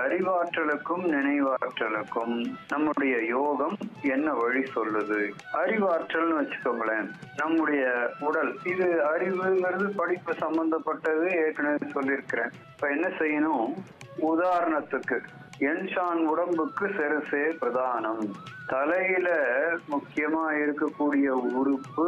அறிவாற்றலுக்கும் நினைவாற்றலுக்கும் நம்முடைய யோகம் என்ன வழி சொல்லுது அறிவாற்றல்னு வச்சுக்கோங்களேன் நம்முடைய உடல் இது அறிவுங்கிறது படிப்பு சம்பந்தப்பட்டது ஏற்கனவே சொல்லியிருக்கிறேன் இப்ப என்ன செய்யணும் உதாரணத்துக்கு என்ஷான் உடம்புக்கு சிரசே பிரதானம் தலையில முக்கியமா இருக்கக்கூடிய உறுப்பு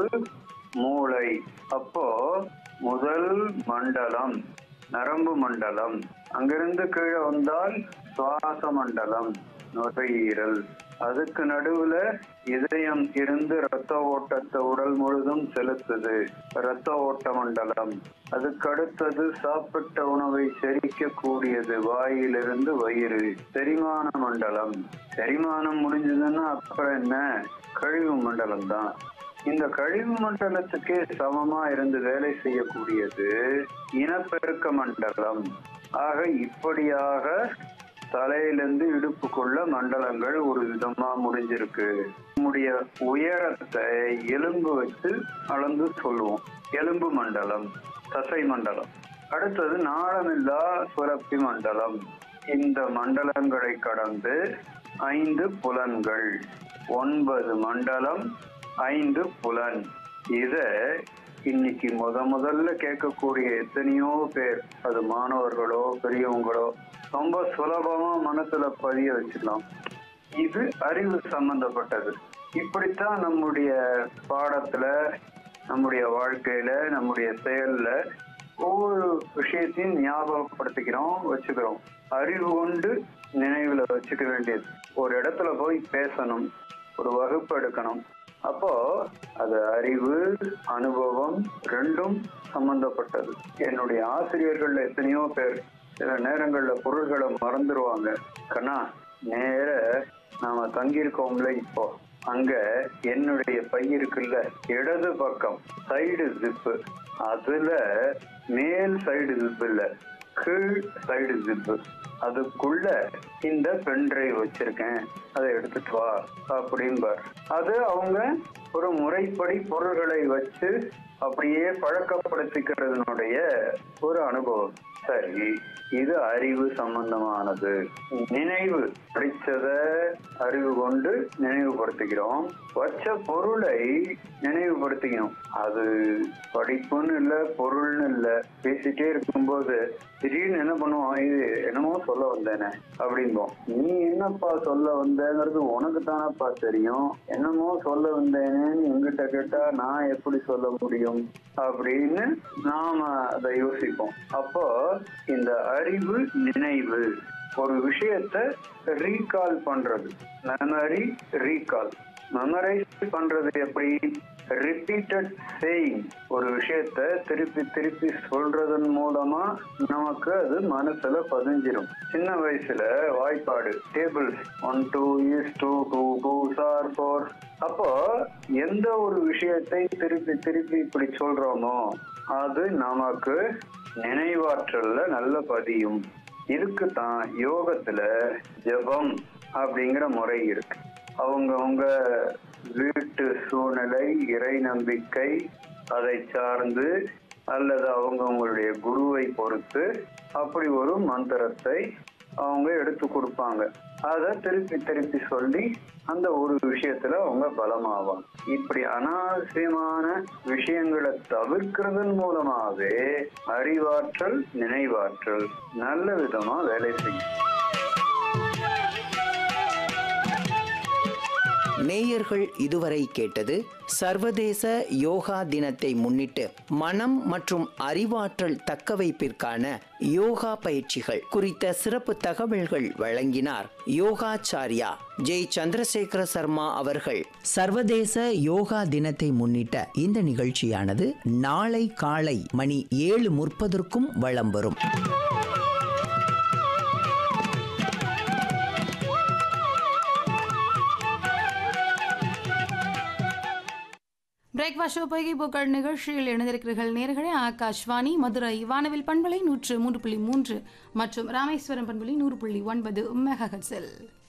மூளை அப்போ முதல் மண்டலம் நரம்பு மண்டலம் அங்கிருந்து கீழே வந்தால் சுவாச மண்டலம் நுரையீரல் அதுக்கு நடுவுல இதயம் இருந்து ரத்த ஓட்டத்தை உடல் முழுதும் செலுத்துது ரத்த ஓட்ட மண்டலம் அதுக்கு அடுத்தது சாப்பிட்ட உணவை செரிக்க கூடியது வாயிலிருந்து வயிறு செரிமான மண்டலம் செரிமானம் முடிஞ்சதுன்னா அப்புறம் என்ன கழிவு மண்டலம் தான் இந்த கழிவு மண்டலத்துக்கே சமமா இருந்து வேலை செய்யக்கூடியது இனப்பெருக்க மண்டலம் ஆக இப்படியாக தலையிலிருந்து இடுப்புக்குள்ள மண்டலங்கள் ஒரு விதமா முடிஞ்சிருக்கு நம்முடைய உயரத்தை எலும்பு வச்சு அளந்து சொல்லுவோம் எலும்பு மண்டலம் தசை மண்டலம் அடுத்தது நாளமில்லா சுரப்பி மண்டலம் இந்த மண்டலங்களை கடந்து ஐந்து புலன்கள் ஒன்பது மண்டலம் ஐந்து புலன் இத இன்னைக்கு முத முதல்ல கேட்கக்கூடிய எத்தனையோ பேர் அது மாணவர்களோ பெரியவங்களோ ரொம்ப சுலபமா மனசுல பதிய வச்சுக்கலாம் இது அறிவு சம்பந்தப்பட்டது இப்படித்தான் நம்முடைய பாடத்துல நம்முடைய வாழ்க்கையில நம்முடைய செயல்ல ஒவ்வொரு விஷயத்தையும் ஞாபகப்படுத்திக்கிறோம் வச்சுக்கிறோம் அறிவு கொண்டு நினைவுல வச்சுக்க வேண்டியது ஒரு இடத்துல போய் பேசணும் ஒரு வகுப்பு எடுக்கணும் அப்போ அது அறிவு அனுபவம் ரெண்டும் சம்பந்தப்பட்டது என்னுடைய ஆசிரியர்கள்ல எத்தனையோ பேர் சில நேரங்கள்ல பொருள்களை மறந்துடுவாங்க கண்ணா நேர நாம தங்கியிருக்கோம்ல இப்போ அங்க என்னுடைய பை இருக்குல்ல இடது பக்கம் சைடு ஜிப்பு அதுல மேல் சைடு ஜிப் இல்ல கீழ் சைடு ஜிப்பு அதுக்குள்ள இந்த பென்ட்ரைவ் வச்சிருக்கேன் அதை எடுத்துட்டு வா அப்படிம்பார் அது அவங்க ஒரு முறைப்படி பொருள்களை வச்சு அப்படியே பழக்கப்படுத்திக்கிறதுனுடைய ஒரு அனுபவம் சரி இது அறிவு சம்பந்தமானது நினைவு படிச்சத அறிவு கொண்டு நினைவுபடுத்திக்கிறோம் வச்ச பொருளை நினைவுபடுத்திக்கணும் அது படிப்புன்னு இல்ல பொருள்னு இல்ல பேசிட்டே இருக்கும்போது திடீர்னு என்ன பண்ணுவோம் இது என்னமோ சொல்ல வந்தேனே அப்படிம்போம் நீ என்னப்பா சொல்ல வந்தேங்கிறது உனக்கு தானப்பா தெரியும் என்னமோ சொல்ல வந்தேனேன்னு எங்கிட்ட கேட்டா நான் எப்படி சொல்ல முடியும் அப்படின்னு நாம அதை யோசிப்போம் அப்போ இந்த அறிவு நினைவு ஒரு விஷயத்த ரீகால் பண்றது மெமரி ரீகால் மெமரைஸ் பண்றது எப்படி ரிப்பீட்டட் சேயிங் ஒரு விஷயத்த திருப்பி திருப்பி சொல்றதன் மூலமா நமக்கு அது மனசுல பதிஞ்சிரும் சின்ன வயசுல வாய்ப்பாடு tables one two is two two two are four அப்போ எந்த ஒரு விஷயத்தை திருப்பி திருப்பி இப்படி சொல்றோமோ அது நமக்கு நினைவாற்றல்ல நல்ல பதியும் இதுக்கு தான் யோகத்துல ஜபம் அப்படிங்கிற முறை இருக்கு அவங்கவுங்க வீட்டு சூழ்நிலை இறை நம்பிக்கை அதை சார்ந்து அல்லது அவங்கவுங்களுடைய குருவை பொறுத்து அப்படி ஒரு மந்திரத்தை அவங்க எடுத்து கொடுப்பாங்க அதை திருப்பி திருப்பி சொல்லி அந்த ஒரு விஷயத்துல அவங்க பலமாவாங்க இப்படி அனாவசியமான விஷயங்களை தவிர்க்கிறதன் மூலமாவே அறிவாற்றல் நினைவாற்றல் நல்ல விதமா வேலை செய்யும் நேயர்கள் இதுவரை கேட்டது சர்வதேச யோகா தினத்தை முன்னிட்டு மனம் மற்றும் அறிவாற்றல் தக்கவைப்பிற்கான யோகா பயிற்சிகள் குறித்த சிறப்பு தகவல்கள் வழங்கினார் யோகாச்சாரியா ஜெய் சந்திரசேகர சர்மா அவர்கள் சர்வதேச யோகா தினத்தை முன்னிட்ட இந்த நிகழ்ச்சியானது நாளை காலை மணி ஏழு முற்பதற்கும் வலம் வரும் பிரேக்ஃபாஸ்ட் ஷோ பொய்கை பூக்கள் நிகழ்ச்சியில் இணைந்திருக்கிறீர்கள் நேர்களே ஆகாஷ்வாணி மதுரை வானவில் பண்பலை நூற்று மூன்று புள்ளி மூன்று மற்றும் ராமேஸ்வரம் பண்பலை நூறு புள்ளி ஒன்பது மெகஹட்ஸில்